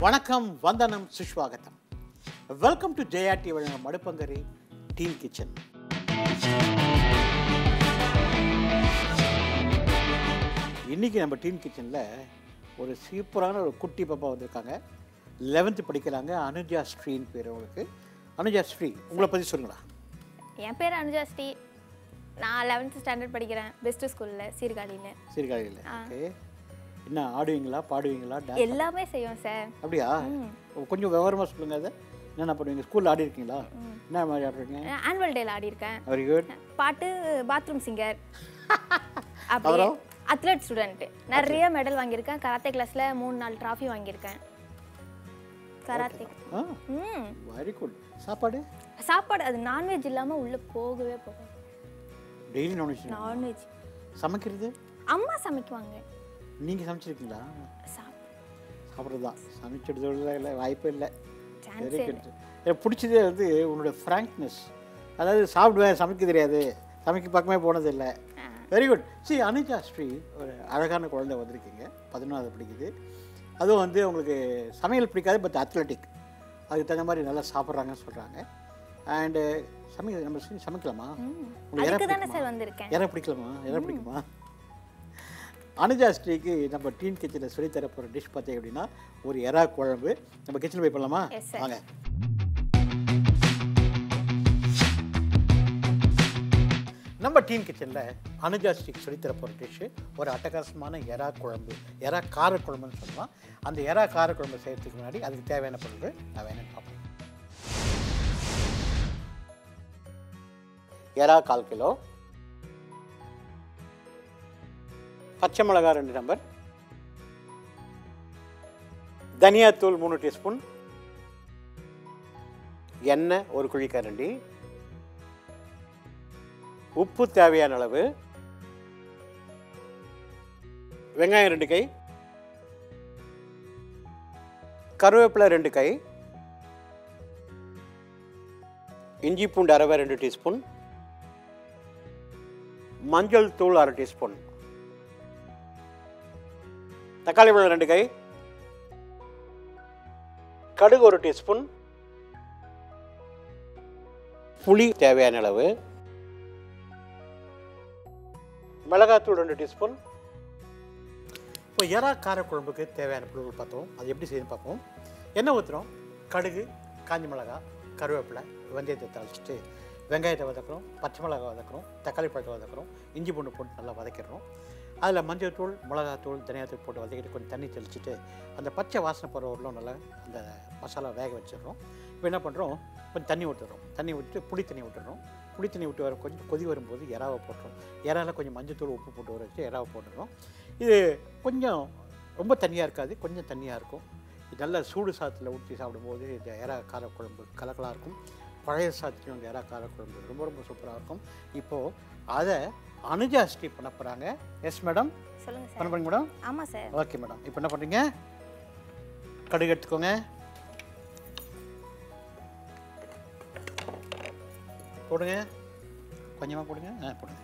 வணக்கம் வந்தனம் சுஷ்வாகத்தம் welcome to ஜெயாட்டி வழங்கும் மடுப்பங்கரை டீன் கிச்சன் இன்னைக்கு நம்ம டீன் கிச்சனில் ஒரு சூப்பரான ஒரு குட்டி பாப்பா வந்திருக்காங்க லெவன்த்து படிக்கிறாங்க அனுஜா ஸ்ரீன்னு பேர் அவங்களுக்கு அனுஜா ஸ்ரீ உங்களை பற்றி சொல்லுங்களா என் பேர் அனுஜா ஸ்ரீ நான் லெவன்த்து ஸ்டாண்டர்ட் படிக்கிறேன் பெஸ்ட் ஸ்கூலில் சீர்காழியில் சீர்காழியில் ஓகே என்ன ஆடுவீங்களா பாடுவீங்களா டான்ஸ் எல்லாமே செய்வோம் சார் அப்படியா கொஞ்சம் விவரமாக சொல்லுங்கள் அதை என்னென்ன பண்ணுவீங்க ஸ்கூலில் ஆடி இருக்கீங்களா என்ன மாதிரி ஆடுறீங்க ஆனுவல் டேல ஆடி இருக்கேன் வெரி குட் பாட்டு பாத்ரூம் சிங்கர் அப்படி அப்புறம்? அத்லட் ஸ்டூடெண்ட் நிறைய மெடல் வாங்கியிருக்கேன் கராத்தே கிளாஸில் மூணு நாலு ட்ராஃபி வாங்கியிருக்கேன் கராத்தே ஆ ம் வெரி குட் சாப்பாடு சாப்பாடு அது நான்வெஜ் இல்லாமல் உள்ளே போகவே போகாது டெய்லி நான்வெஜ் நான்வெஜ் சமைக்கிறது அம்மா சமைக்குவாங்க நீங்கள் சமைச்சிருக்கீங்களா சாப் சாப்பிட்றது தான் சமைச்சிடுறதுல இல்லை வாய்ப்பே இல்லை சான்ஸே வெரி குட் எனக்கு பிடிச்சதே வந்து உன்னோட ஃப்ராங்க்னஸ் அதாவது சாப்பிடுவேன் சமைக்க தெரியாது சமைக்க பக்கமே போனது இல்லை very good C Anuja Sri ஒரு அழகான குழந்தை வந்திருக்கீங்க பதினொன்றாவது படிக்குது அதுவும் வந்து உங்களுக்கு சமையல் பிடிக்காது பட் அத்லட்டிக் அதுக்கு தகுந்த மாதிரி நல்லா சாப்பிட்றாங்கன்னு சொல்கிறாங்க அண்டு சமைக்க நம்ம செஞ்சு சமைக்கலாமா உங்களுக்கு இறை அதுக்கு தானே பிடிக்குமா? சார் வந்திருக்கேன் இறை பிடிக்கலாமா இறை பிடிக்குமா அனுஜா ஸ்ரீக்கு நம்ம டீன் கிச்சனில் சொல்லித்தர போகிற டிஷ் பார்த்தீங்க அப்படின்னா ஒரு எறா குழம்பு நம்ம கிச்சனில் போய் பண்ணலாமா Yes, sir. வாங்க நம்ம டீன் கிச்சனில் அனுஜா ஸ்ரீக்கு சொல்லித்தர போகிற டிஷ்ஷு ஒரு அட்டகாசமான எறா குழம்பு எறா கார குழம்புன்னு சொல்லலாம் அந்த எறா கார குழம்பு செய்யறதுக்கு முன்னாடி அதுக்கு தேவையான பொருட்கள் நான் வேணும்னு பார்ப்போம் எறா கால் கிலோ பச்சை மிளகாய் ரெண்டு நம்பர் தனியாத்தூள் மூணு டீஸ்பூன் எண்ணெய் ஒரு குழிக்கரண்டி உப்பு தேவையான அளவு வெங்காயம் ரெண்டு கை கருவேப்பிலை ரெண்டு கை இஞ்சி பூண்டு அரவை ரெண்டு டீஸ்பூன் மஞ்சள் தூள் அரை டீஸ்பூன் தக்காளி பழம் ரெண்டு கை கடுகு ஒரு டீஸ்பூன் புளி தேவையான அளவு மிளகாத்தூள் ரெண்டு டீஸ்பூன் இப்போ எறா காரக்குழம்புக்கு தேவையான பொருட்கள் பார்த்தோம் அது எப்படி செய்யணும் பார்ப்போம் எண்ணெய் ஊற்றுறோம் கடுகு காஞ்சி மிளகாய் கருவேப்பிலை வெந்தயத்தை தாளிச்சிட்டு வெங்காயத்தை வதக்குறோம் பச்சை மிளகாய் வதக்குறோம் தக்காளி பழத்தை வதக்குறோம் இஞ்சி பூண்டு போட்டு நல்லா வதக்கிடுறோம் அதில் மஞ்சள் தூள் மிளகாத்தூள் தனியாத்தூள் போட்டு வதக்கிட்டு கொஞ்சம் தண்ணி தெளிச்சிட்டு அந்த பச்சை வாசனை போகிற வரலும் நல்லா அந்த மசாலா வேக வச்சிடுறோம் இப்போ என்ன பண்ணுறோம் கொஞ்சம் தண்ணி விட்டுறோம் தண்ணி விட்டுட்டு புளி தண்ணி விட்டுறோம் புளி தண்ணி விட்டு வர கொஞ்சம் கொதி வரும்போது எறாவை போட்டுறோம் எறால கொஞ்சம் மஞ்சத்தூள் உப்பு போட்டு வர வச்சு எறாவை போட்டுடுறோம் இது கொஞ்சம் ரொம்ப தண்ணியாக இருக்காது கொஞ்சம் தண்ணியாக இருக்கும் இது நல்ல சூடு சாதத்தில் ஊற்றி சாப்பிடும்போது இந்த எறா காரக்குழம்பு கலக்கலாக இருக்கும் பழைய சாதத்துலையும் அந்த எறா காரக்குழம்பு ரொம்ப ரொம்ப சூப்பராக இருக்கும் இப்போது அதை அனுஜா ஸ்ரீ பண்ண போகிறாங்க எஸ் மேடம் சொல்லுங்கள் பண்ண சார் போறீங்க மேடம் ஆமாம் சார் ஓகே மேடம் இப்போ என்ன பண்ணுறீங்க கடுகு எடுத்துக்கோங்க போடுங்க கொஞ்சமாக போடுங்க ஆ போடுங்க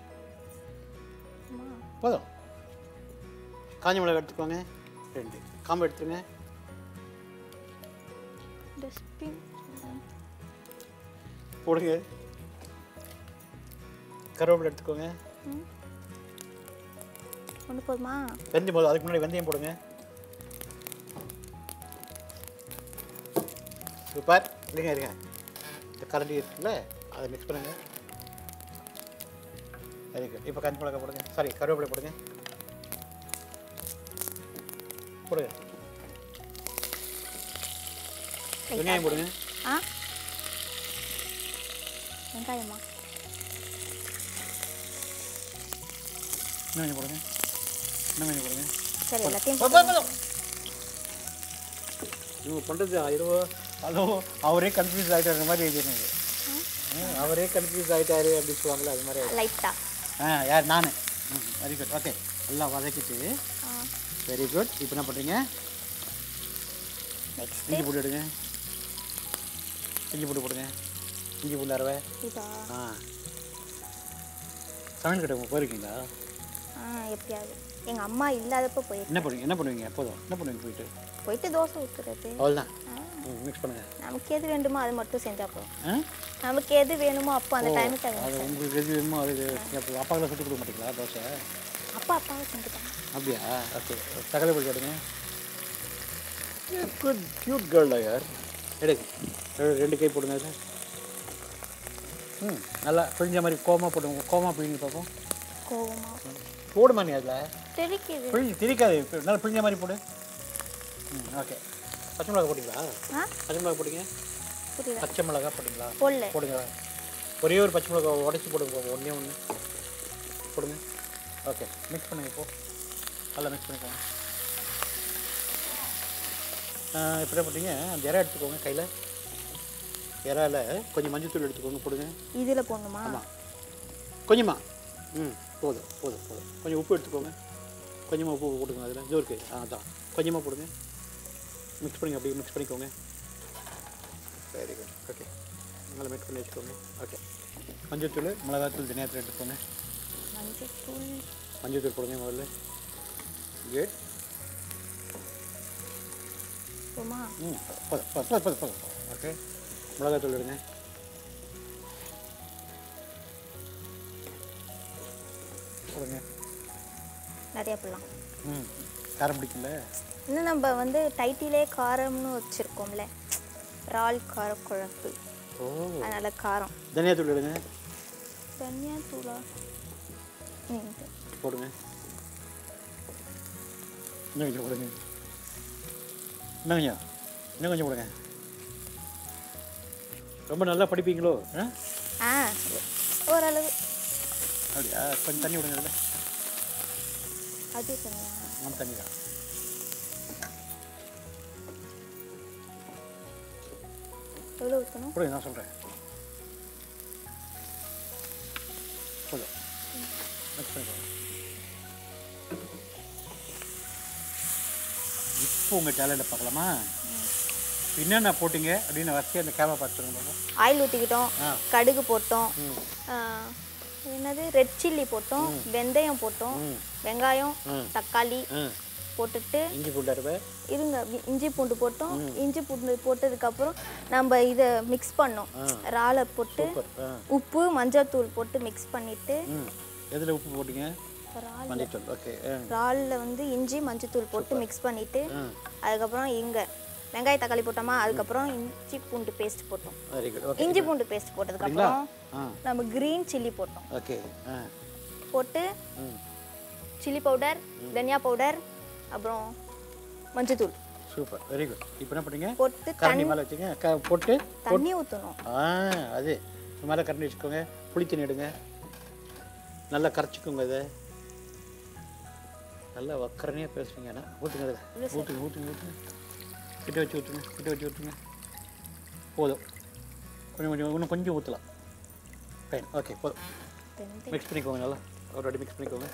போதும் காஞ்ச மிளகாய் எடுத்துக்கோங்க ரெண்டு காம்பு எடுத்துருங்க டஸ்ட்பின் போடுங்க கருவேப்பிலை எடுத்துக்கோங்க ஒன்று போதுமா வெந்தயம் போதும் அதுக்கு முன்னாடி வெந்தயம் போடுங்க சூப்பர் இருங்க இருங்க இந்த கரண்டி இருக்குல்ல அதை மிக்ஸ் பண்ணுங்க வெரி குட் இப்போ கஞ்சி மிளகாய் போடுங்க சாரி கருவேப்பிலை போடுங்க போடுங்க வெங்காயம் போடுங்க ஆ வெங்காயமா இன்னும் கொஞ்சம் போடுங்க இன்னும் கொஞ்சம் போடுங்க சரி எல்லாத்தையும் போதும், போதும், போதும். இவங்க பண்ணுறது ஐயோ அதோ அவரே கன்ஃபியூஸ் ஆகிட்டாரு மாதிரி எழுதிருங்க அவரே கன்ஃபியூஸ் ஆகிட்டாரு அப்படின்னு சொல்லுவாங்கல்ல அது மாதிரி லைட்டா ஆ யார் நான் வெரி குட் ஓகே எல்லாம் வதக்கிட்டு வெரி குட் இப்போ என்ன பண்ணுறீங்க நெக்ஸ்ட் இஞ்சி பூண்டு எடுங்க இஞ்சி பூண்டு போடுங்க இஞ்சி பூண்டு அரவை இதா ஆ சமையல் கிட்ட போயிருக்கீங்களா ஆ எப்படியாவது எங்கள் அம்மா இல்லாதப்போ போயிருக்கு என்ன பண்ணுவீங்க என்ன பண்ணுவீங்க எப்போதும் என்ன பண்ணுவீங்க போயிட்டு போயிட்டு தோசை ஊற்றுறது அவ்வளோதான் மிக்ஸ் பண்ணுங்க நமக்கு எது வேண்டுமோ அது மட்டும் செஞ்சால் போதும் ஆ நமக்கு எது வேணுமோ அப்போ அந்த டைமுக்கு அது அது உங்களுக்கு எது வேணுமோ அது அப்போ அப்பாக்கெல்லாம் சுட்டு கொடுக்க மாட்டீங்களா தோசை அப்பா அப்பாவை செஞ்சுட்டாங்க அப்படியா ஓகே தகவல் போய் கேட்டுங்க குட் க்யூட் கேர்ள் யார் எடுக்கு ரெ- ரெண்டு கை போடுங்க அதில் ம் நல்லா பிழிஞ்ச மாதிரி கோமா போடுங்க கோமா பிழிஞ்சு பார்ப்போம் கோவமா போடுமா நீ அதில் தெரிக்குது பிழிஞ்சு திரிக்காது இப்ப நல்லா பிழிஞ்ச மாதிரி போடு ம் ஓகே பச்சை மிளகா போட்டிங்களா ஆ பச்சை மிளகா போட்டிங்க புரியல பச்சை மிளகா போட்டிங்களா போடல போடுங்க ஒரே ஒரு பச்சை மிளகா உடச்சி போடுங்க ஒன்றே ஒன்று போடுங்க ஓகே மிக்ஸ் பண்ணுங்க இப்போ நல்லா மிக்ஸ் பண்ணிக்கோங்க இப்போ என்ன பண்ணுறீங்க அந்த இறை எடுத்துக்கோங்க கையில் இறால கொஞ்சம் மஞ்சத்தூள் எடுத்துக்கோங்க போடுங்க இதில் போடணுமா ஆமாம் கொஞ்சமா ம் போதும் போதும் போதும் கொஞ்சம் உப்பு எடுத்துக்கோங்க கொஞ்சமாக உப்பு போட்டுக்கோங்க அதில் இது இருக்கு ஆ அதான் கொஞ்சமாக போடுங்க மிக்ஸ் பண்ணிங்க அப்படியே மிக்ஸ் பண்ணிக்கோங்க வெரி குட் ஓகே நல்லா மிக்ஸ் பண்ணி வச்சுக்கோங்க ஓகே மஞ்சத்தூள் மிளகாத்தூள் தனியாத்தூள் எடுத்துக்கோங்க மஞ்சத்தூள் மஞ்சத்தூள் போடுங்க முதல்ல குட் போமா ம் போதும் போதும் போதும் போதும் ஓகே மிளகாத்தூள் எடுங்க போடுங்க நிறைய போடலாம் ம் காரம் பிடிக்கல இன்னும் நம்ம வந்து டைட்டிலே காரம்னு வச்சுருக்கோம்ல இறால் கார குழம்பு ஓ அதனால காரம் தனியாத்தூள் எடுங்க தனியா தூளா ம் போடுங்க இன்னும் கொஞ்சம் போடுங்க இன்னும் கொஞ்சம் இன்னும் கொஞ்சம் போடுங்க ரொம்ப நல்லா படிப்பீங்களோ ஆ ஆ ஓரளவு அப்படியா கொஞ்சம் தண்ணி விடுங்க அதில் அது தனியா நம்ம தண்ணி தான் எவ்வளோ ஊற்றணும் போடுங்க நான் சொல்கிறேன் போதும் மிக்ஸ் பண்ணிக்கோங்க இப்போ உங்கள் டேலண்ட்டை பார்க்கலாமா என்னென்ன போட்டீங்க அப்படின்னு வச்சு அந்த கேமரா பார்த்துருங்க பாப்போம் ஆயில் ஊற்றிக்கிட்டோம் ஆ. கடுகு போட்டோம் ம் ஆ, என்னது ரெட் சில்லி போட்டோம் வெந்தயம் போட்டோம் ம். வெங்காயம் ம். தக்காளி ம் போட்டுட்டு இஞ்சி பூண்டு அரைப்பை இருங்க வி- இஞ்சி பூண்டு போட்டோம் இஞ்சி பூண்டு போட்டதுக்கப்புறம் நம்ம இதை மிக்ஸ் பண்ணோம் இறாலை போட்டு சூப்பர் ஆ உப்பு மஞ்சள்தூள் போட்டு மிக்ஸ் பண்ணிட்டு ம் எதில் உப்பு போட்டீங்க இறால் மஞ்சத்தூள் ஓகே ஆ இறாலில் வந்து இஞ்சி மஞ்சத்தூள் போட்டு மிக்ஸ் பண்ணிட்டு ம் அதுக்கப்புறம் இங்கே வெங்காய தக்காளி போட்டோமா அதுக்கப்புறம் இஞ்சி பூண்டு பேஸ்ட் போட்டோம் வெரி குட் ஓகே இஞ்சி பூண்டு பேஸ்ட் போட்டதுக்கப்புறம் ஆ நம்ம க்ரீன் சில்லி போட்டோம் ஓகே ஆ போட்டு ம் சில்லி பவுடர் தனியா பவுடர் அப்புறம் மஞ்சத்தூள் சூப்பர் வெரி குட் இப்போ என்ன பண்ணீங்க போட்டு கரண்டி மேலே வச்சுங்க க போட்டு தண்ணி ஊற்றணும் ஆ அது மேலே கரண்டி வச்சுக்கோங்க புளி தண்ணி எடுங்க நல்லா கரைச்சிக்கோங்க இதை நல்லா வக்கரனையாக பேசுவீங்க ஆனால் ஊற்றுங்க இதில் ஊற்றுங்க ஊற்றுங்க ஊற்றுங்க கிட்ட வச்சு ஊற்றுங்க கிட்ட வச்சு ஊற்றுங்க போதும் கொஞ்சம் கொஞ்சம் இன்னும் கொஞ்சம் ஊற்றலாம் ஃபைன் ஓகே போதும் வெந்தயம். மிக்ஸ் பண்ணிக்கோங்க நல்லா ஒரு வாட்டி மிக்ஸ் பண்ணிக்கோங்க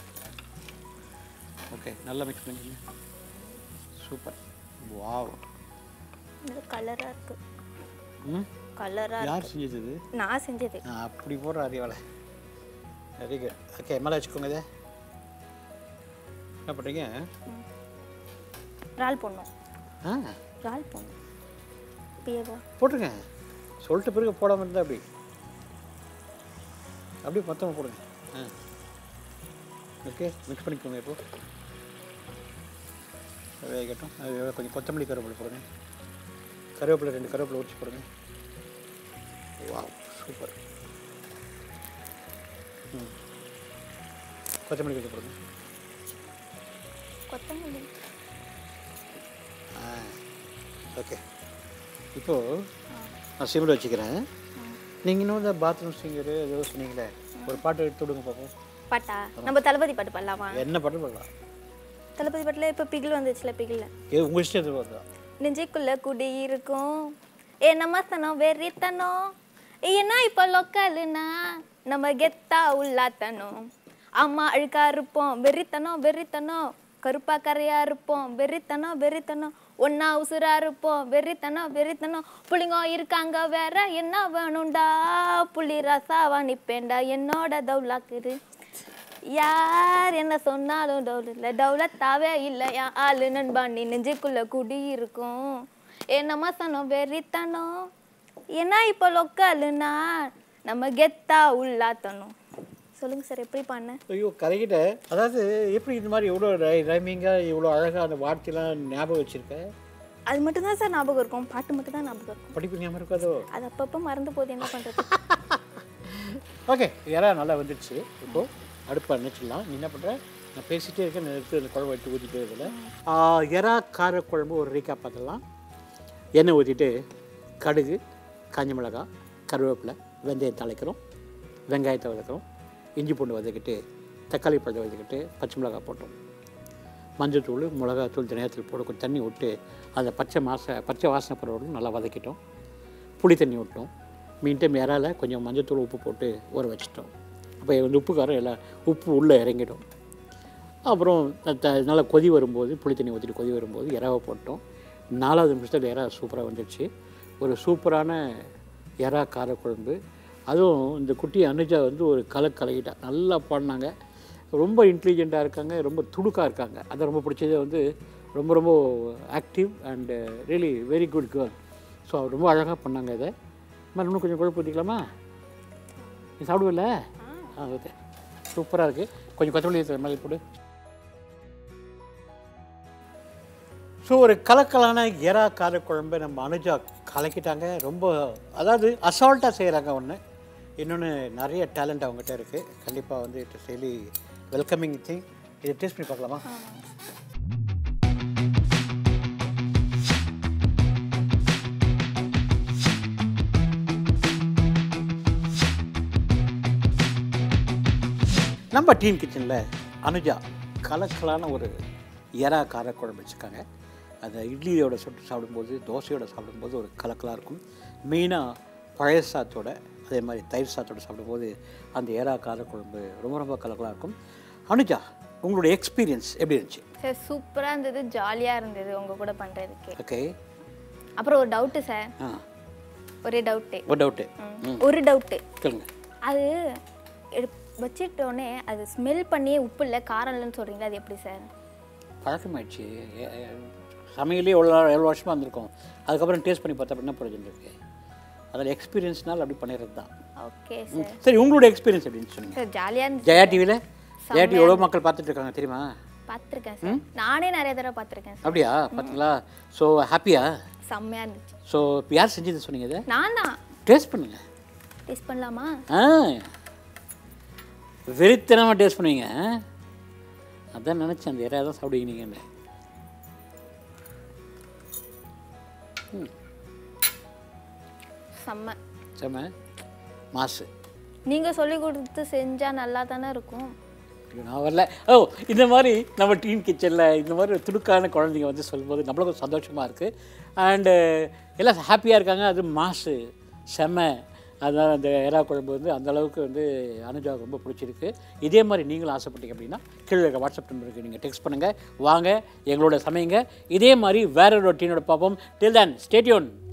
ஓகே நல்லா மிக்ஸ் பண்ணிக்கோங்க சூப்பர் வாவ் இது கலராக இருக்கு ம் கலராக யார் செஞ்சது இது நான் செஞ்சது ஆ, அப்படி போடுற அறிவாளை வெரி குட் ஓகே மேலே வச்சுக்கோங்க இதை என்ன பண்ணுறீங்க இறால் போடணும் ஆ இறால் போடணும் இப்பயேவா போட்டுருங்க சொல்லிட்ட பிறகு போடாமல் இருந்தால் அப்படி அப்படியே மொத்தமாக போடுங்க ஆ ஓகே மிக்ஸ் பண்ணிக்கோங்க இப்போ வேகட்டும் அது கொஞ்சம் கொத்தமல்லி கருவேப்பிலை போடுங்க கருவேப்பிலை ரெண்டு கருவேப்பிலை உரிச்சு போடுங்க வாவ் சூப்பர் ம் கொத்தமல்லி கொஞ்சம் போடுங்க கொத்தமல்லி ஆ ஓகே இப்போது நான் சிம்மில் வச்சுக்கிறேன் நீங்கள் இன்னும் இந்த பாத்ரூம் சிங்கரு ஏதோ சொன்னீங்களே ஒரு பாட்டு எடுத்து விடுங்க பார்ப்போம் பாட்டா நம்ம தளபதி பாட்டு பாடலாமா என்ன பாட்டு பாடலாம் தளபதி பாட்டில் இப்போ பிகில் வந்துச்சுல பிகில் ஏ உங்கள் இஷ்டம் எது வருதா நெஞ்சுக்குள்ள குடி இருக்கும் ஏ நம்மத்தனம் வெறித்தனம் ஏன்னா இப்போ லொக்கலுனா நம்ம கெத்தா உள்ளாத்தனம் அம்மா அழுக்கா இருப்போம் வெறித்தனம் வெறித்தனம் கருப்பா கரையா இருப்போம் வெறித்தனம் வெறித்தனம் ஒன்னா உசுரா இருப்போம் வெறித்தனம் வெறித்தனம் புள்ளிங்க இருக்காங்க வேற என்ன வேணும்டா புள்ளி ரசாவா நிப்பேன்டா என்னோட தௌலாக்குது யார் என்ன சொன்னாலும் டவுல் இல்லை டவுலத்தாவே இல்லை என் ஆளு நண்பா நீ நெஞ்சுக்குள்ள குடி இருக்கும் என்னம்மா சனம் வெறித்தனம் ஏன்னா இப்போ லொக்காலுனா நம்ம கெத்தா உள்ளாத்தணும் சொல்லுங்க சார் எப்படி பண்ண ஐயோ கரைகிட்ட அதாவது எப்படி இந்த மாதிரி இவ்வளோ ரை ரைமிங்காக இவ்வளோ அழகாக அந்த வார்த்தைலாம் ஞாபகம் வச்சுருக்க அது மட்டும் தான் சார் ஞாபகம் இருக்கும் பாட்டு மட்டும் தான் ஞாபகம் இருக்கும் படிப்பு ஞாபகம் இருக்காதோ அது அப்பப்போ மறந்து போகுது என்ன பண்றது ஓகே இறா நல்லா வந்துடுச்சு இப்போது அடுப்பை அணைச்சிடலாம் நீ என்ன பண்ணுற நான் பேசிகிட்டே இருக்கேன் நான் எடுத்து அந்த குழம்பு எடுத்து ஊற்றிட்டே இதில் எறா கார குழம்பு ஒரு ரீக்கா பார்த்துடலாம் எண்ணெய் ஊற்றிட்டு கடுகு காஞ்ச மிளகாய் கருவேப்பிலை வெந்தயம் தாளிக்கிறோம் வெங்காயத்தை வதக்கிறோம் இஞ்சி பூண்டு வதக்கிட்டு தக்காளி பழத்தை வதக்கிட்டு பச்சை மிளகாய் போட்டோம் மஞ்சள்தூள் மிளகாத்தூள் தனியாத்தூள் போட்டு கொஞ்சம் தண்ணி விட்டு அந்த பச்சை மாச பச்சை வாசனை போகிறவர்களும் நல்லா வதக்கிட்டோம் புளி தண்ணி விட்டோம் மீன் டைம் இறால கொஞ்சம் மஞ்சத்தூள் உப்பு போட்டு ஊற வச்சிட்டோம் அப்போ வந்து உப்பு காரம் எல்லாம் உப்பு உள்ளே இறங்கிடும் அப்புறம் த- த- நல்லா கொதி வரும்போது புளி தண்ணி ஊற்றிட்டு கொதி வரும்போது இறாவை போட்டோம் நாலாவது நிமிஷத்தில் இறா சூப்பராக வந்துடுச்சு ஒரு சூப்பரான இறா காரக்குழம்பு அதுவும் இந்த குட்டி அனுஜா வந்து ஒரு கலை கலகிட்டா நல்லா பாடினாங்க ரொம்ப இன்டெலிஜென்ட்டாக இருக்காங்க ரொம்ப துடுக்காக இருக்காங்க அது ரொம்ப பிடிச்சது வந்து ரொம்ப ரொம்ப active and really very good girl so அவர் ரொம்ப அழகாக பண்ணாங்க இதை மாதிரி இன்னும் கொஞ்சம் குழப்பம் ஊற்றிக்கலாமா நீ சாப்பிடுவில்ல ஆ ஓகே சூப்பராக இருக்குது கொஞ்சம் கொத்தமல்லி மேலே போடு ஸோ ஒரு கலக்கலான எறா காரக்குழம்பை நம்ம அனுஜா கலக்கிட்டாங்க ரொம்ப அதாவது அசால்ட்டாக செய்கிறாங்க ஒன்று இன்னொன்று நிறைய டேலண்ட் அவங்ககிட்ட இருக்குது கண்டிப்பாக வந்து it is really welcoming thing இதை டேஸ்ட் பண்ணி பார்க்கலாமா நம்ம டீன் கிச்சனில் அனுஜா கலக்கலான ஒரு எறா காரக்குழம்பு வச்சுருக்காங்க அந்த இட்லியோட சுட்டு சாப்பிடும்போது தோசையோட சாப்பிடும்போது ஒரு கலக்கலாக இருக்கும் மெயினாக பழைய சாத்தோட அதே மாதிரி தயிர் சாத்தோட சாப்பிடும்போது அந்த எறா காரக்குழம்பு ரொம்ப ரொம்ப கலக்கலாக இருக்கும் அனுஜா உங்களுடைய எக்ஸ்பீரியன்ஸ் எப்படி இருந்துச்சு சார் சூப்பராக இருந்தது ஜாலியாக இருந்தது உங்கள் கூட பண்ணுறதுக்கு ஓகே அப்புறம் ஒரு டவுட்டு சார் ஆ ஒரே டவுட்டு ஒரு டவுட்டு ஒரு டவுட்டு சொல்லுங்கள் அது எடு வச்சிட்டோடனே அது ஸ்மெல் பண்ணி உப்பு இல்லை காரம் இல்லைன்னு சொல்கிறீங்களா அது எப்படி சார் பழக்கமாயிடுச்சு எ- எ- சமையலே எவ்வளோ நாள் எவ்வளோ வருஷமாக இருந்திருக்கும் அதுக்கப்புறம் டேஸ்ட் பண்ணி பார்த்தா என்ன பிரயோஜனம் இருக்குது அதில் எக்ஸ்பீரியன்ஸ்னால் அப்படி பண்ணிடுறது தான் ஓகே ம். சார் சரி உங்களோட எக்ஸ்பீரியன்ஸ் எப்படின்னு சொல்லுங்கள் சார் ஜாலியாக இருந்துச்சு ஜெயா டிவியில் ஜெயா டிவி எவ்வளோ மக்கள் பார்த்துட்டு இருக்காங்க தெரியுமா பார்த்துருக்கேன் சார் நானே நிறைய தடவை பார்த்துருக்கேன் சார் அப்படியா பார்த்தீங்களா ஸோ ஹாப்பியா செம்மையாக இருந்துச்சு ஸோ யார் செஞ்சது சொன்னீங்க இதை நான் தான் டேஸ்ட் பண்ணுங்க டேஸ்ட் பண்ணலாமா ஆ வெறித்தனமாக டேஸ்ட் பண்ணுவீங்க ஆ? அதான் நினச்சேன் அந்த யாராவது தான் சாப்பிடுவீங்க நீங்கன்னு செம்ம செம்ம மாசு நீங்கள் சொல்லி கொடுத்து செஞ்சால் நல்லா தானே இருக்கும் ஐயோ, நான் வரல ஓ இந்த மாதிரி நம்ம டீன் கிச்சனில் இந்த மாதிரி துடுக்கான குழந்தைங்க வந்து சொல்லும்போது நம்மளுக்கும் சந்தோஷமாக இருக்குது அண்டு எல்லாம் ஹாப்பியாக இருக்காங்க அது மாசு செம அதனால் அந்த எறா குழம்பு வந்து அந்த அளவுக்கு வந்து அனுஜாவுக்கு ரொம்ப பிடிச்சிருக்கு இதே மாதிரி நீங்களும் ஆசைப்பட்டீங்க அப்படின்னா கீழே இருக்க வாட்ஸ்அப் நம்பருக்கு நீங்கள் டெக்ஸ்ட் பண்ணுங்கள் வாங்க எங்களோட சமையுங்க இதே மாதிரி வேற ஒரு டீனோட பார்ப்போம் டில் தேன் ஸ்டேட்யூன்